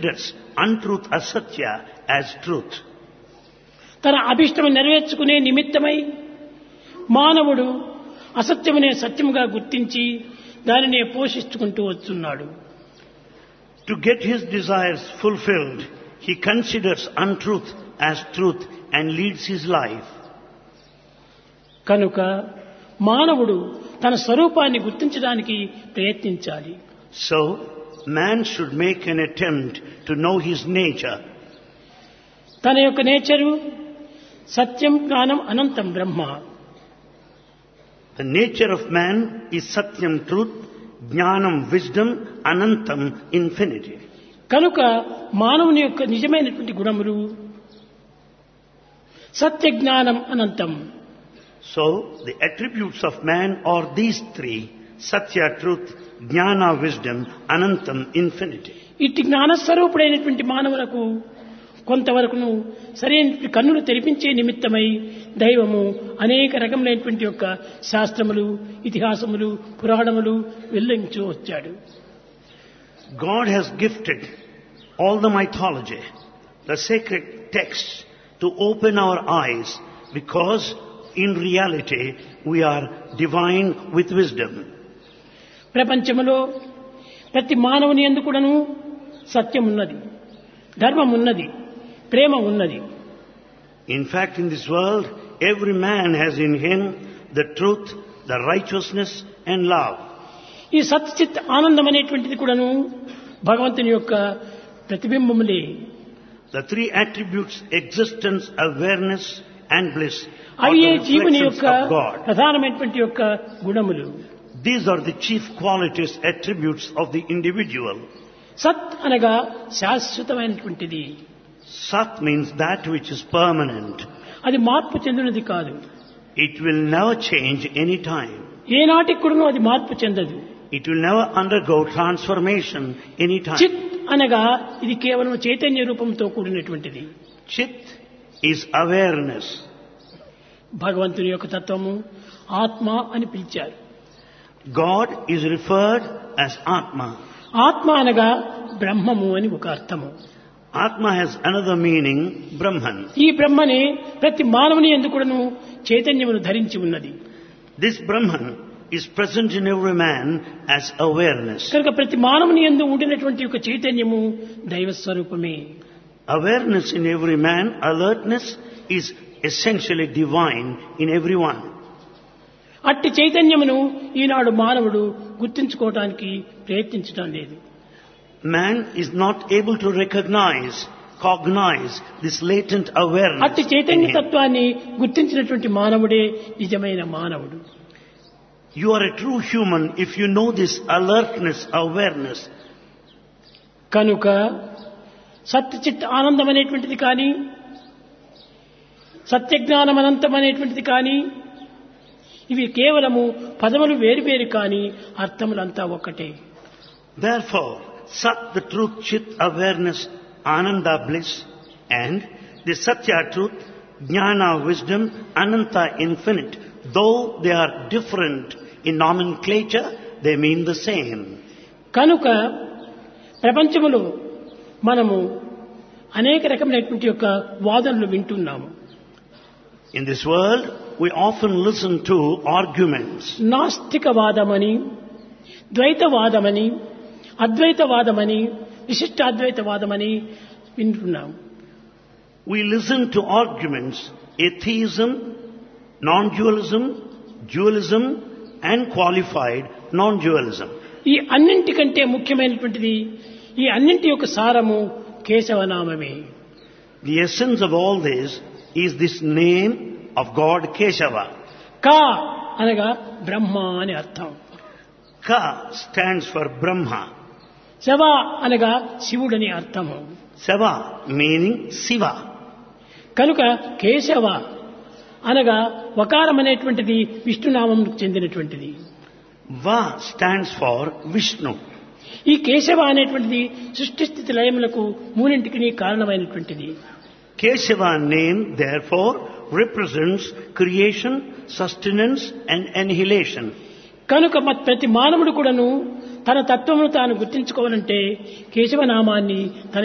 considers untruth asatya as truth. తన అభిష్టము నెరవేర్చుకునే నిమిత్తమై మానవుడు అసత్యమునే సత్యముగా గుర్తించి దానినే పోషించుకుంటూ వస్తున్నాడు To get his desires fulfilled, he considers untruth as truth and leads his life. కనుక మానవుడు తన స్వరూపాన్ని గుర్తించడానికి ప్రయత్నించాలి So, man should make an attempt to know his nature. తన యొక్క నేచరు సత్యం జ్ఞానం అనంతం బ్రహ్మ The nature of man is satyam truth, jnanam wisdom, anantam infinity. కనుక మానవుని యొక్క నిజమైనటువంటి గుణములు సత్య జ్ఞానం అనంతం So, the attributes of man are these three, satya truth, jnana wisdom, anantam infinity. ఇట్టి జ్ఞానస్వరూపుడైనటువంటి మానవులకు కొంతవరకును సరైనటువంటి కన్నులు తెరిపించే నిమిత్తమై దైవము అనేక రకములైనటువంటి యొక్క శాస్త్రములు ఇతిహాసములు పురాణములు వెల్లించు వచ్చాడు God has gifted all the mythology, the sacred texts to open our eyes because in reality we are divine with wisdom. ప్రపంచములో ప్రతి మానవుని ఎందుకుడను సత్యం ఉన్నది ధర్మం ఉన్నది ప్రేమ ఉన్నది In fact, in this world, every man has in him the truth, the righteousness and love. ఈ సత్చిత్ ఆనందం అనేటువంటిది కూడాను భగవంతుని యొక్క ప్రతిబింబములే The three attributes, existence, awareness and bliss, are అవి the జీవుని reflections యొక్క of God. ప్రధానమైనటువంటి యొక్క గుణములు These are the chief qualities, attributes of the individual. సత్ అనగా శాశ్వతమైనటువంటిది Sat means that which is permanent. అది మార్పు చెందినది కాదు It will never change any time. ఏనాటికి కూడా అది మార్పు చెందదు It will never undergo transformation any time. చిత్ అనగా ఇది కేవలం చైతన్య రూపంతో కూడినటువంటిది Chit is awareness. భగవంతుని యొక్క తత్వము ఆత్మ అని పిలిచారు God is referred as Atma. ఆత్మ అనగా బ్రహ్మము అని ఒక అర్థము Atma has another meaning, Brahman. ఈ బ్రహ్మనే ప్రతి మానవుని ఎందుకును చైతన్యమును ధరించి ఉన్నది This Brahman is present in every man as awareness. కనుక ప్రతి మానవుని ఎందు ఉండినటువంటి ఒక చైతన్యము దైవ స్వరూపమే Awareness in every man, alertness is essentially divine in everyone. అట్టి చైతన్యమును ఈనాడు మానవుడు గుర్తించుకోవటానికి ప్రయత్నించడం లేదు Man is not able to recognize, cognize this latent awareness. అట్టి in చైతన్య him. తత్వాన్ని గుర్తించినటువంటి మానవుడే నిజమైన మానవుడు You are a true human if you know this alertness, awareness. కనుక సత్యచిత్ ఆనందం అనేటువంటిది కానీ సత్యజ్ఞానం అనంతం అనేటువంటిది కానీ ఇవి కేవలము పదములు వేరువేరు కానీ అర్థములంతా ఒక్కటే Therefore, Sat, the truth, Chit, awareness, Ananda, bliss, and the Satya, truth, Jnana, wisdom, Ananta, infinite. Though they are different in nomenclature, they mean the same. కనుక ప్రపంచములో మనము అనేక రకమైనటువంటి యొక్క వాదనలు వింటున్నాము In this world, we often listen to arguments. నాస్తికవాదమని ద్వైతవాదమని అద్వైతవాదమని విశిష్టాద్వైతవాదమని వింటున్నాం We listen to arguments, atheism, non-dualism, dualism, and qualified non-dualism. ఈ అన్నింటికంటే ముఖ్యమైనటువంటిది ఈ అన్నింటి యొక్క సారము కేశవనామమే The essence of all this is this name of God Keshava. కా అనగా బ్రహ్మ అని అర్థం Ka stands for Brahma. శవ అనగా శివుడని అర్థము Seva meaning Siva. కనుక కేశవ అనగా వకారం అనేటువంటిది విష్ణునామంకు చెందినటువంటిది Va stands for Vishnu. ఈ కేశవ అనేటువంటిది సృష్టి స్థితి లయములకు మూడింటికి కారణమైనటువంటిది Keshava name therefore represents creation, sustenance and annihilation. కనుక మ- ప్రతి మానవుడు కూడాను తన తత్వమును తాను గుర్తించుకోవాలంటే కేశవనామాన్ని తన